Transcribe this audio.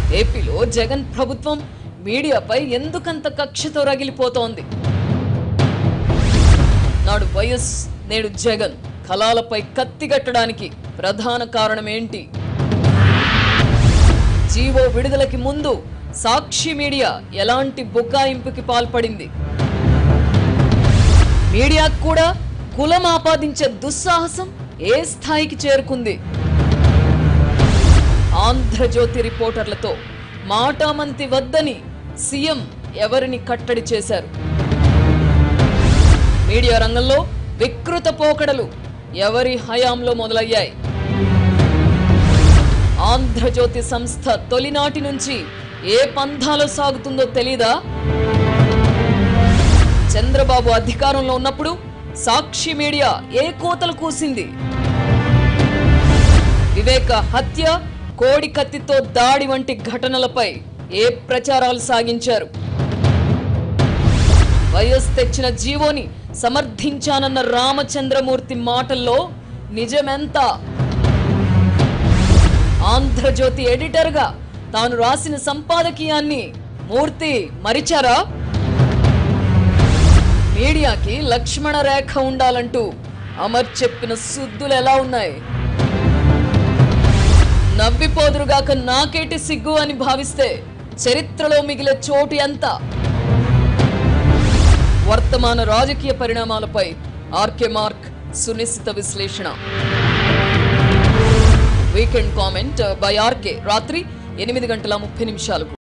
ఏపీలో జగన్ ప్రభుత్వం మీడియాపై ఎందుకంత కక్షతో రగిలిపోతోంది నాడు వైఎస్ నేడు జగన్ కళాలపై కత్తిగట్టడానికి ప్రధాన కారణం ఏంటి జీవో విడుదలకి ముందు సాక్షి మీడియా ఎలాంటి బుకాయింపుకి పాల్పడింది మీడియాకు కూడా కులం ఆపాదించే దుస్సాహసం ఏ స్థాయికి చేరుకుంది ఆంధ్రజ్యోతి రిపోర్టర్లతో మాటామంతి వద్దని సీఎం ఎవరిని కట్టడి చేశారు మీడియా రంగంలో వికృత పోకడలు ఎవరి హయాంలో మొదలయ్యాయి ఆంధ్రజ్యోతి సంస్థ తొలినాటి నుంచి ఏ పంథాలో సాగుతుందో తెలీదా చంద్రబాబు అధికారంలో ఉన్నప్పుడు సాక్షి మీడియా ఏ కోతలు కూసింది వివేక హత్య కోడి కత్తితో దాడి వంటి ఘటనలపై ఏ ప్రచారాలు సాగించారు వైఎస్ తెచ్చిన జీవోని సమర్థించానన్న రామచంద్రమూర్తి మాటల్లో నిజమెంత ఆంధ్రజ్యోతి ఎడిటర్గా తాను రాసిన సంపాదకీయాన్ని మూర్తి మరిచారా మీడియాకి లక్ష్మణ రేఖ ఉండాలంటూ అమర్ చెప్పిన సుద్దులు ఎలా ఉన్నాయి నవ్విపోదురుగాక నాకేటి సిగ్గు అని భావిస్తే చరిత్రలో మిగిలే చోటు ఎంత వర్తమాన రాజకీయ పరిణామాలపై ఆర్కే మార్క్ సునిశ్చిత విశ్లేషణ వీకెండ్ కామెంట్ బై ఆర్కే రాత్రి ఎనిమిది గంటల ముప్పై నిమిషాలకు